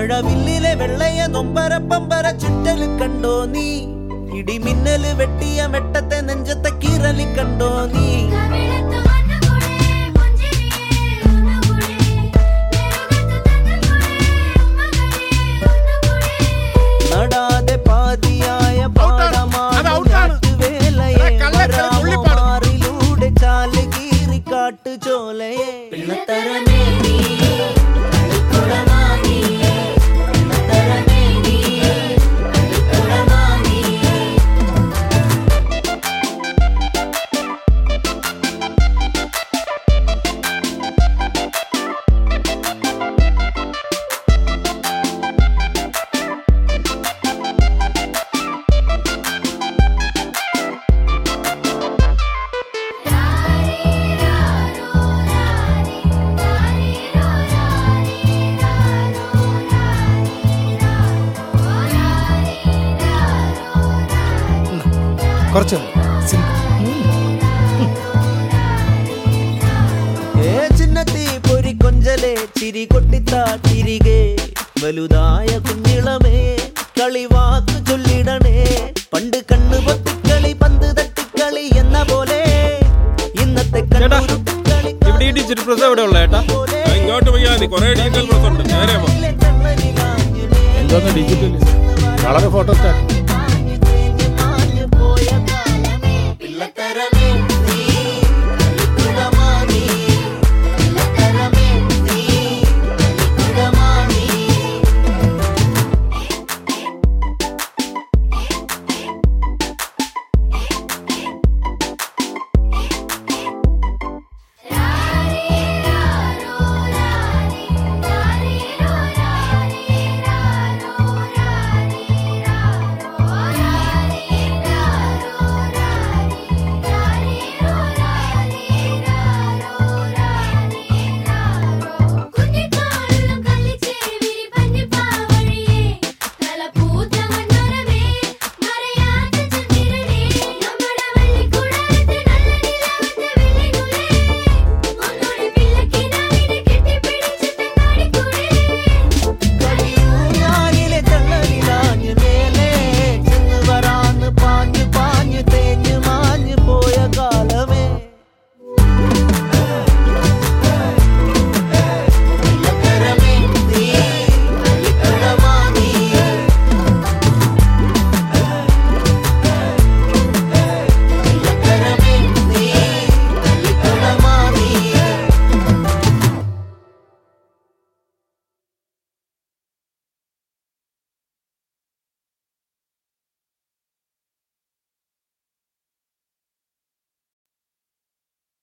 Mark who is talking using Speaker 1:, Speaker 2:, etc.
Speaker 1: മഴവില്ലിലെ വെള്ളയ നൊമ്പര പമ്പര ചുറ്റല് കണ്ടോ നീ ഇടിമിന്നല് വെട്ടിയ വെട്ടത്തെ നെഞ്ചത്തെ കീറലി കണ്ടോ നീ
Speaker 2: കവിളത്ത് വന്നുകൂടെ പുഞ്ചിരിയേ ഒന്നുകൂടെ നെറുകത്ത് തന്നുകൂടെ ഉമ്മകളേ ഒന്നുകൂടെ
Speaker 1: നടാതെ പാതിയായ
Speaker 3: അത് ഔട്ടാണ്.
Speaker 1: പാടമാവേലയെ
Speaker 3: എടാ, കള്ളക്കളി തുള്ളിപ്പാട്.
Speaker 1: മാറിലൂടെ ചാല് കീറി കാട്ടു ചോലയെ പിള്ളത്തരമേ നീ കളിക്കുടമാ നീ. പിള്ളത്തരമേ നീ കളിക്കുടമാ നീ.
Speaker 4: കുറച്ച്
Speaker 1: ഏ ചിന്നത്തി പൊരി കൊഞ്ചലെ ചിരി കൊട്ടിത്താ തിരികെ വലുതായ കുഞ്ഞിളമേ കളിവാക്ക് ചൊല്ലിടണേ പണ്ട് കണ്ണു പൊത്തിക്കളി പന്ത് തട്ടിക്കളി എന്ന പോലെ ഇന്നത്തെ
Speaker 5: ചേട്ടാ,
Speaker 1: കണ്ണുരുട്ടിക്കളി
Speaker 5: ഇവിടെ ഈ ഡിജിറ്റൽ പ്രസ് എവിടെ ഉള്ള ഏട്ടാ
Speaker 1: പോലെ
Speaker 3: ആ, ഇങ്ങോട്ട് പോയാ മതി കുറെ ഡീറ്റെയിൽ പ്രസ് ഉണ്ട് നേരെ പോ
Speaker 4: എന്തോന്ന് ഡിജിറ്റൽ കളർ ഫോട്ടോ സ്റ്റാറ്റ്